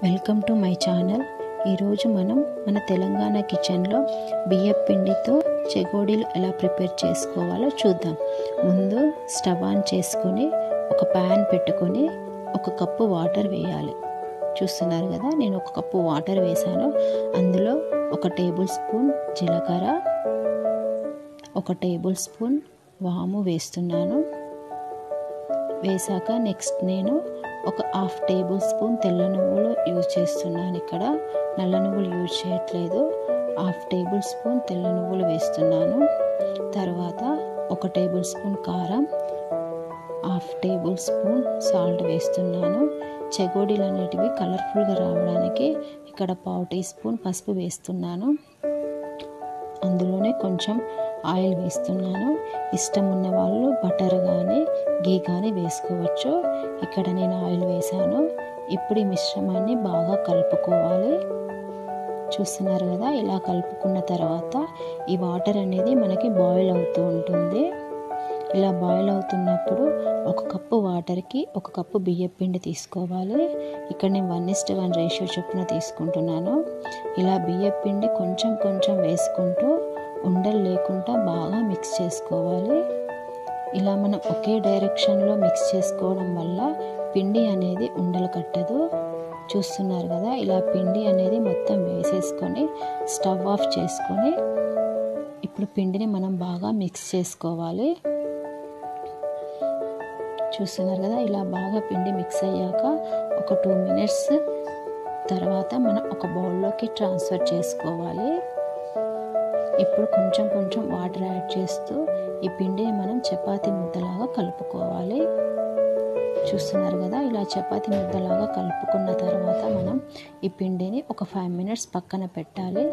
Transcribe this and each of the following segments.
welcome to my channel ఈరోజు మనం మన తెలంగాణ కిచెన్లో బియ్యం పిండితో చెగోడీలు ఎలా ప్రిపేర్ చేసుకోవాలో చూద్దాం ముందు స్టవ్ ఆన్ చేసుకొని ఒక ప్యాన్ పెట్టుకొని ఒక కప్పు వాటర్ వేయాలి చూస్తున్నారు కదా నేను ఒక కప్పు వాటర్ వేసాను అందులో ఒక టేబుల్ స్పూన్ జీలకర్ర ఒక టేబుల్ స్పూన్ వాము వేస్తున్నాను వేసాక నెక్స్ట్ నేను ఒక హాఫ్ టేబుల్ స్పూన్ తెల్ల నువ్వులు యూజ్ చేస్తున్నాను ఇక్కడ నల్ల నువ్వులు యూజ్ చేయట్లేదు హాఫ్ టేబుల్ స్పూన్ తెల్ల నువ్వులు వేస్తున్నాను తర్వాత ఒక టేబుల్ స్పూన్ కారం హాఫ్ టేబుల్ స్పూన్ సాల్ట్ వేస్తున్నాను చెగోడీలు అనేటివి కలర్ఫుల్గా రావడానికి ఇక్కడ పావు టీ స్పూన్ పసుపు వేస్తున్నాను అందులోనే కొంచెం ఆయిల్ వేస్తున్నాను ఇష్టం ఉన్న వాళ్ళు బటర్ కానీ గీ కానీ వేసుకోవచ్చు ఇక్కడ నేను ఆయిల్ వేసాను ఇప్పుడు ఈ మిశ్రమాన్ని బాగా కలుపుకోవాలి చూస్తున్నారు కదా ఇలా కలుపుకున్న తర్వాత ఈ వాటర్ అనేది మనకి బాయిల్ అవుతూ ఉంటుంది ఇలా బాయిల్ అవుతున్నప్పుడు ఒక కప్పు వాటర్కి ఒక కప్పు బియ్యం పిండి తీసుకోవాలి ఇక్కడ నేను వన్ ఇస్ట్ వన్ రేషియో చొప్పున తీసుకుంటున్నాను ఇలా బియ్యం పిండి కొంచెం కొంచెం వేసుకుంటూ ఉండలు లేకుండా బాగా మిక్స్ చేసుకోవాలి ఇలా మనం ఒకే డైరెక్షన్లో మిక్స్ చేసుకోవడం వల్ల పిండి అనేది ఉండలు కట్టదు చూస్తున్నారు కదా ఇలా పిండి అనేది మొత్తం వేసేసుకొని స్టవ్ ఆఫ్ చేసుకొని ఇప్పుడు పిండిని మనం బాగా మిక్స్ చేసుకోవాలి చూస్తున్నారు కదా ఇలా బాగా పిండి మిక్స్ అయ్యాక ఒక టూ మినిట్స్ తర్వాత మనం ఒక బౌల్లోకి ట్రాన్స్ఫర్ చేసుకోవాలి ఇప్పుడు కొంచెం కొంచెం వాటర్ యాడ్ చేస్తూ ఈ పిండిని మనం చపాతి ముద్దలాగా కలుపుకోవాలి చూస్తున్నారు కదా ఇలా చపాతి ముద్దలాగా కలుపుకున్న తర్వాత మనం ఈ పిండిని ఒక ఫైవ్ మినిట్స్ పక్కన పెట్టాలి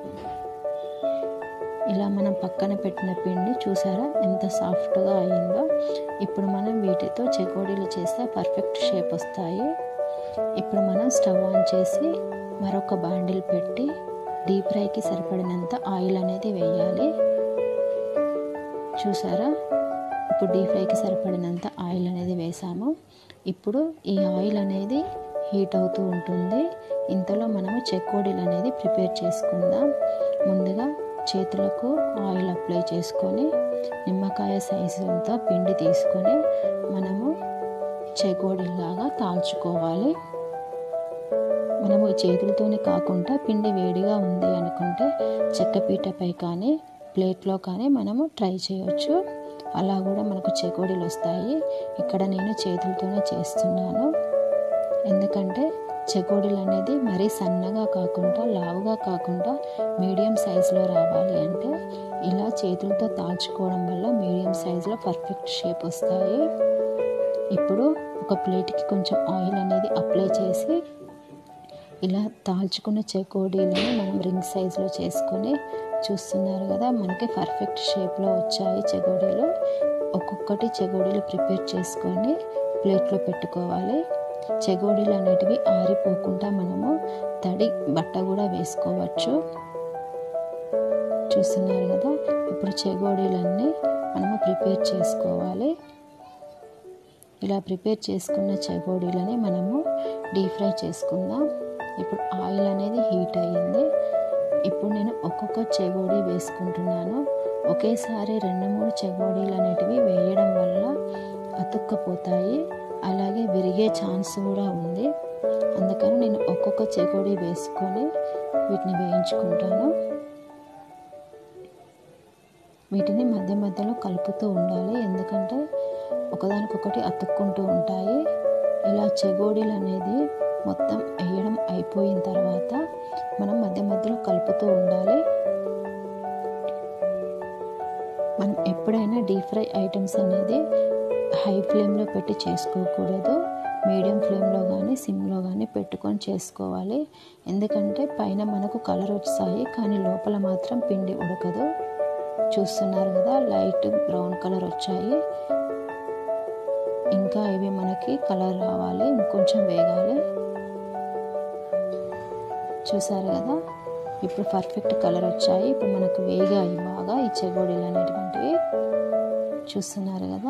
ఇలా మనం పక్కన పెట్టిన పిండి చూసారా ఎంత సాఫ్ట్గా అయిందో ఇప్పుడు మనం వీటితో చెకోడీలు చేస్తే పర్ఫెక్ట్ షేప్ వస్తాయి ఇప్పుడు మనం స్టవ్ ఆన్ చేసి మరొక బాండిల్ పెట్టి డీప్ ఫ్రైకి సరిపడినంత ఆయిల్ అనేది వేయాలి చూసారా ఇప్పుడు డీప్ ఫ్రైకి సరిపడినంత ఆయిల్ అనేది వేసాము ఇప్పుడు ఈ ఆయిల్ అనేది హీట్ అవుతూ ఉంటుంది ఇంతలో మనము చెకోడీలు అనేది ప్రిపేర్ చేసుకుందాం ముందుగా చేతులకు ఆయిల్ అప్లై చేసుకొని నిమ్మకాయ సైజు అంత పిండి తీసుకొని మనము చెకోడీలాగా తాల్చుకోవాలి మనము చేతులతోనే కాకుండా పిండి వేడిగా ఉంది అనుకుంటే చెక్కపీటపై కానీ ప్లేట్లో కానీ మనము ట్రై చేయొచ్చు అలా కూడా మనకు చెకోడీలు వస్తాయి ఇక్కడ నేను చేతులతోనే చేస్తున్నాను ఎందుకంటే చెకోడీలు అనేది మరీ సన్నగా కాకుండా లావుగా కాకుండా మీడియం సైజులో రావాలి అంటే ఇలా చేతులతో తాల్చుకోవడం వల్ల మీడియం సైజులో పర్ఫెక్ట్ షేప్ వస్తాయి ఇప్పుడు ఒక ప్లేట్కి కొంచెం ఆయిల్ అనేది అప్లై చేసి ఇలా తాల్చుకున్న చెకోడీలను మనం రింగ్ సైజులో చేసుకొని చూస్తున్నారు కదా మనకి పర్ఫెక్ట్ షేప్లో వచ్చాయి చెగోడీలు ఒక్కొక్కటి చెగోడీలు ప్రిపేర్ చేసుకొని ప్లేట్లో పెట్టుకోవాలి చెగోడీలు అనేటివి ఆరిపోకుండా మనము తడి బట్ట కూడా వేసుకోవచ్చు చూస్తున్నారు కదా ఇప్పుడు చెగోడీలన్నీ మనము ప్రిపేర్ చేసుకోవాలి ఇలా ప్రిపేర్ చేసుకున్న చెగోడీలని మనము డీప్ ఫ్రై చేసుకుందాం ఇప్పుడు ఆయిల్ అనేది హీట్ అయ్యింది ఇప్పుడు నేను ఒక్కొక్క చెగోడీ వేసుకుంటున్నాను ఒకేసారి రెండు మూడు చెగోడీలు అనేటివి వేయడం వల్ల అతుక్కపోతాయి అలాగే విరిగే ఛాన్స్ కూడా ఉంది అందుకని నేను ఒక్కొక్క చెగోడీ వేసుకొని వీటిని వేయించుకుంటాను వీటిని మధ్య మధ్యలో కలుపుతూ ఉండాలి ఎందుకంటే ఒకదానికొకటి అతుక్కుంటూ ఉంటాయి ఇలా చెగోడీలు అనేది మొత్తం వేయడం అయిపోయిన తర్వాత మనం మధ్య మధ్యలో కలుపుతూ ఉండాలి మనం ఎప్పుడైనా డీప్ ఫ్రై ఐటమ్స్ అనేది హై ఫ్లేమ్లో పెట్టి చేసుకోకూడదు మీడియం ఫ్లేమ్లో కానీ సిమ్లో కానీ పెట్టుకొని చేసుకోవాలి ఎందుకంటే పైన మనకు కలర్ వస్తాయి కానీ లోపల మాత్రం పిండి ఉడకదు చూస్తున్నారు కదా లైట్ బ్రౌన్ కలర్ వచ్చాయి ఇంకా ఇవి మనకి కలర్ రావాలి ఇంకొంచెం వేగాలి చూసారు కదా ఇప్పుడు పర్ఫెక్ట్ కలర్ వచ్చాయి ఇప్పుడు మనకు వేగాయి బాగా ఈ చెగోడీలు అనేటువంటివి చూస్తున్నారు కదా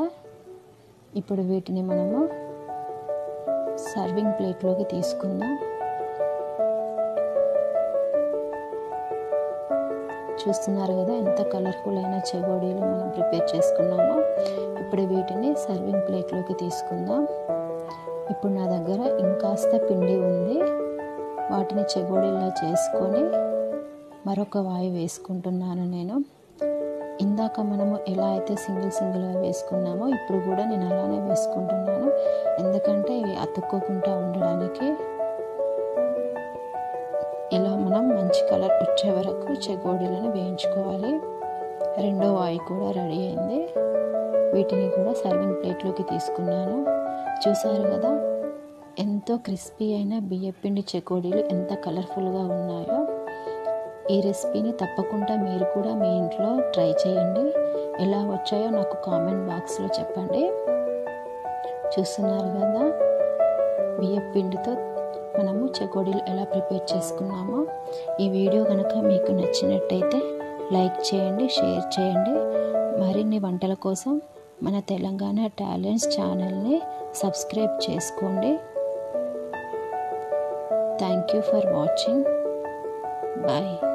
ఇప్పుడు వీటిని మనము సర్వింగ్ ప్లేట్లోకి తీసుకుందాం చూస్తున్నారు కదా ఎంత కలర్ఫుల్ అయిన చెగోడీలు మనం ప్రిపేర్ చేసుకున్నామో ఇప్పుడు వీటిని సర్వింగ్ ప్లేట్లోకి తీసుకుందాం ఇప్పుడు నా దగ్గర ఇంకాస్త పిండి ఉంది వాటిని చెగోడీలా చేసుకొని మరొక వాయి వేసుకుంటున్నాను నేను ఇందాక మనము ఎలా అయితే సింగిల్ సింగిల్గా వేసుకున్నామో ఇప్పుడు కూడా నేను అలానే వేసుకుంటున్నాను ఎందుకంటే ఇవి అతుక్కోకుండా ఉండడానికి ఇలా మనం మంచి కలర్ వచ్చే వరకు చెగోడీలను వేయించుకోవాలి రెండో వాయి కూడా రెడీ అయింది వీటిని కూడా సర్వింగ్ ప్లేట్లోకి తీసుకున్నాను చూసారు కదా ఎంతో క్రిస్పీ అయిన బియ్యపిండి చెకోడీలు ఎంత కలర్ఫుల్గా ఉన్నాయో ఈ రెసిపీని తప్పకుండా మీరు కూడా మీ ఇంట్లో ట్రై చేయండి ఎలా వచ్చాయో నాకు కామెంట్ బాక్స్లో చెప్పండి చూస్తున్నారు కదా బియ్యపిండితో మనము చెకోడీలు ఎలా ప్రిపేర్ చేసుకున్నామో ఈ వీడియో కనుక మీకు నచ్చినట్టయితే లైక్ చేయండి షేర్ చేయండి మరిన్ని వంటల కోసం మన తెలంగాణ టాలెంట్స్ ఛానల్ని సబ్స్క్రైబ్ చేసుకోండి thank you for watching bye